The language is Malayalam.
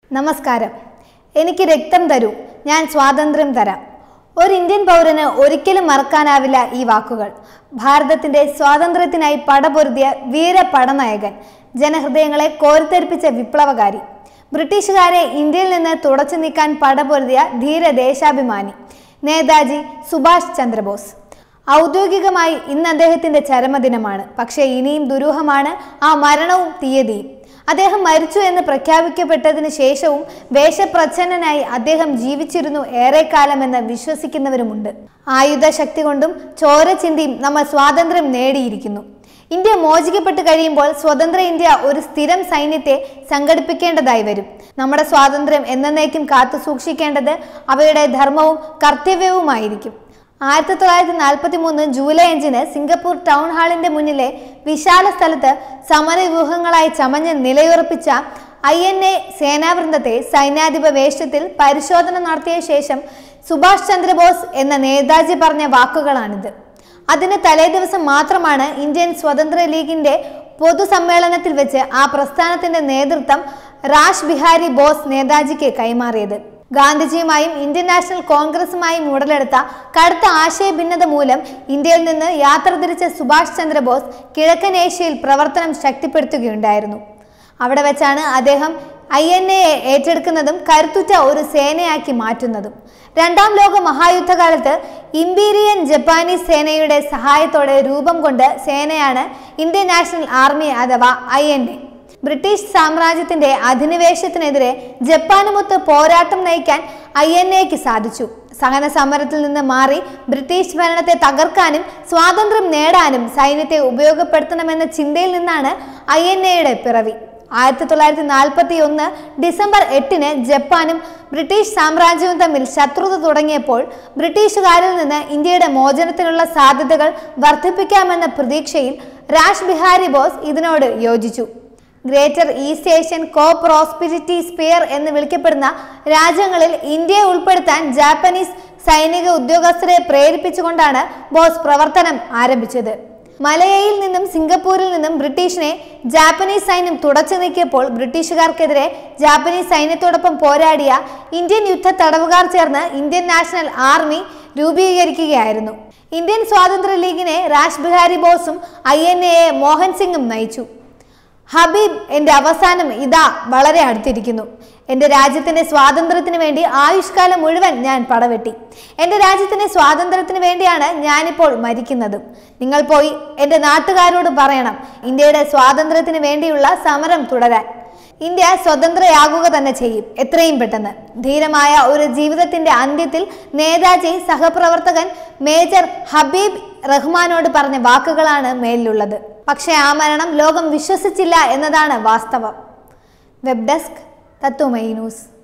നമസ്കാരം എനിക്ക് രക്തം തരൂ ഞാൻ സ്വാതന്ത്ര്യം തരാം ഒരു ഇന്ത്യൻ പൗരന് ഒരിക്കലും മറക്കാനാവില്ല ഈ വാക്കുകൾ ഭാരതത്തിന്റെ സ്വാതന്ത്ര്യത്തിനായി പടപൊരുതിയ വീര പടനായകൻ ജനഹൃദയങ്ങളെ കോരിത്തെരിപ്പിച്ച വിപ്ലവകാരി ബ്രിട്ടീഷുകാരെ ഇന്ത്യയിൽ നിന്ന് തുടച്ചു നീക്കാൻ പടപൊരുതിയ ധീര ദേശാഭിമാനി നേതാജി സുഭാഷ് ചന്ദ്രബോസ് ഔദ്യോഗികമായി ഇന്ന് അദ്ദേഹത്തിന്റെ ചരമദിനമാണ് പക്ഷേ ഇനിയും ദുരൂഹമാണ് ആ മരണവും തീയതിയും അദ്ദേഹം മരിച്ചു എന്ന് പ്രഖ്യാപിക്കപ്പെട്ടതിന് ശേഷവും വേഷപ്രച്ഛന്നനായി അദ്ദേഹം ജീവിച്ചിരുന്നു ഏറെക്കാലമെന്ന് വിശ്വസിക്കുന്നവരുമുണ്ട് ആയുധ ശക്തി കൊണ്ടും ചോര ചിന്തിയും നമ്മൾ സ്വാതന്ത്ര്യം നേടിയിരിക്കുന്നു ഇന്ത്യ മോചിക്കപ്പെട്ട് കഴിയുമ്പോൾ സ്വതന്ത്ര ഇന്ത്യ ഒരു സ്ഥിരം സൈന്യത്തെ സംഘടിപ്പിക്കേണ്ടതായി വരും നമ്മുടെ സ്വാതന്ത്ര്യം എന്നേക്കും കാത്തു സൂക്ഷിക്കേണ്ടത് അവയുടെ ധർമ്മവും കർത്തവ്യവുമായിരിക്കും ആയിരത്തി തൊള്ളായിരത്തി നാൽപ്പത്തി മൂന്ന് ജൂലൈ അഞ്ചിന് സിംഗപ്പൂർ ടൗൺ ഹാളിന്റെ മുന്നിലെ വിശാല സ്ഥലത്ത് സമരവ്യൂഹങ്ങളായി ചമഞ്ഞ് നിലയുറപ്പിച്ച ഐ എൻ എ സേനാവൃന്ദത്തെ സൈന്യാധിപ വേഷത്തിൽ പരിശോധന നടത്തിയ ശേഷം സുഭാഷ് ചന്ദ്രബോസ് എന്ന നേതാജി പറഞ്ഞ വാക്കുകളാണിത് അതിന് തലേ ദിവസം മാത്രമാണ് ഇന്ത്യൻ സ്വതന്ത്ര ലീഗിന്റെ പൊതുസമ്മേളനത്തിൽ വെച്ച് ആ പ്രസ്ഥാനത്തിന്റെ നേതൃത്വം റാഷ് ബിഹാരി ബോസ് നേതാജിക്ക് കൈമാറിയത് ഗാന്ധിജിയുമായും ഇന്ത്യൻ നാഷണൽ കോൺഗ്രസുമായും ഉടലെടുത്ത കടുത്ത ആശയഭിന്നത മൂലം ഇന്ത്യയിൽ നിന്ന് യാത്ര തിരിച്ച സുഭാഷ് ചന്ദ്രബോസ് കിഴക്കൻ ഏഷ്യയിൽ പ്രവർത്തനം ശക്തിപ്പെടുത്തുകയുണ്ടായിരുന്നു അവിടെ വെച്ചാണ് അദ്ദേഹം ഐ എൻ എ ഏറ്റെടുക്കുന്നതും കരുത്തുറ്റ ഒരു സേനയാക്കി മാറ്റുന്നതും രണ്ടാം ലോക മഹായുദ്ധകാലത്ത് ഇമ്പീരിയൻ ജപ്പാനീസ് സേനയുടെ സഹായത്തോടെ രൂപം കൊണ്ട സേനയാണ് ഇന്ത്യൻ നാഷണൽ ആർമി അഥവാ ഐ എൻ എ ബ്രിട്ടീഷ് സാമ്രാജ്യത്തിന്റെ അധിനിവേശത്തിനെതിരെ ജപ്പാനുമൊത്ത് പോരാട്ടം നയിക്കാൻ ഐ എൻ എക്ക് സാധിച്ചു സഹന സമരത്തിൽ നിന്ന് മാറി ബ്രിട്ടീഷ് ഭരണത്തെ തകർക്കാനും സ്വാതന്ത്ര്യം നേടാനും സൈന്യത്തെ ഉപയോഗപ്പെടുത്തണമെന്ന ചിന്തയിൽ നിന്നാണ് ഐ എൻ എയുടെ പിറവി ആയിരത്തി തൊള്ളായിരത്തി നാൽപ്പത്തി ഒന്ന് ഡിസംബർ എട്ടിന് ജപ്പാനും ബ്രിട്ടീഷ് സാമ്രാജ്യവും തമ്മിൽ ശത്രുത തുടങ്ങിയപ്പോൾ ബ്രിട്ടീഷുകാരിൽ നിന്ന് ഇന്ത്യയുടെ മോചനത്തിനുള്ള സാധ്യതകൾ വർദ്ധിപ്പിക്കാമെന്ന പ്രതീക്ഷയിൽ രാജ് ബിഹാരി ബോസ് ഇതിനോട് യോജിച്ചു Greater East Asian Co Prosperity Sphere എന്ന് വിളിക്കപ്പെടുന്ന രാജ്യങ്ങളിൽ ഇന്ത്യയെ ഉൾപ്പെടുത്താൻ ജാപ്പനീസ് സൈനിക ഉദ്യോഗസ്ഥരെ പ്രേരിപ്പിച്ചുകൊണ്ടാണ് ബോസ് പ്രവർത്തനം ആരംഭിച്ചത് മലയയിൽ നിന്നും സിംഗപ്പൂരിൽ നിന്നും ബ്രിട്ടീഷിനെ ജാപ്പനീസ് സൈന്യം തുടച്ചു നീക്കിയപ്പോൾ ബ്രിട്ടീഷുകാർക്കെതിരെ ജാപ്പനീസ് സൈന്യത്തോടൊപ്പം പോരാടിയ ഇന്ത്യൻ യുദ്ധ തടവുകാർ ചേർന്ന് ഇന്ത്യൻ നാഷണൽ ആർമി രൂപീകരിക്കുകയായിരുന്നു ഇന്ത്യൻ സ്വാതന്ത്ര്യ ലീഗിനെ രാജ് ബിഹാരി ബോസും ഐ എൻ എ മോഹൻ സിംഗും നയിച്ചു ഹബീബ് എൻ്റെ അവസാനം ഇതാ വളരെ അടുത്തിരിക്കുന്നു എൻ്റെ രാജ്യത്തിൻ്റെ സ്വാതന്ത്ര്യത്തിന് വേണ്ടി ആയുഷ്കാലം മുഴുവൻ ഞാൻ പടവെട്ടി എൻ്റെ രാജ്യത്തിൻ്റെ സ്വാതന്ത്ര്യത്തിന് വേണ്ടിയാണ് ഞാനിപ്പോൾ മരിക്കുന്നതും നിങ്ങൾ പോയി എൻ്റെ നാട്ടുകാരോട് പറയണം ഇന്ത്യയുടെ സ്വാതന്ത്ര്യത്തിന് വേണ്ടിയുള്ള സമരം തുടരാൻ ഇന്ത്യ സ്വതന്ത്രയാകുക തന്നെ ചെയ്യും എത്രയും പെട്ടെന്ന് ധീരമായ ഒരു ജീവിതത്തിന്റെ അന്ത്യത്തിൽ നേതാജി സഹപ്രവർത്തകൻ മേജർ ഹബീബ് റഹ്മാനോട് പറഞ്ഞ വാക്കുകളാണ് മേലിലുള്ളത് പക്ഷേ ആ മരണം ലോകം വിശ്വസിച്ചില്ല എന്നതാണ് വാസ്തവം വെബ് ഡെസ്ക് തത്വമൈ ന്യൂസ്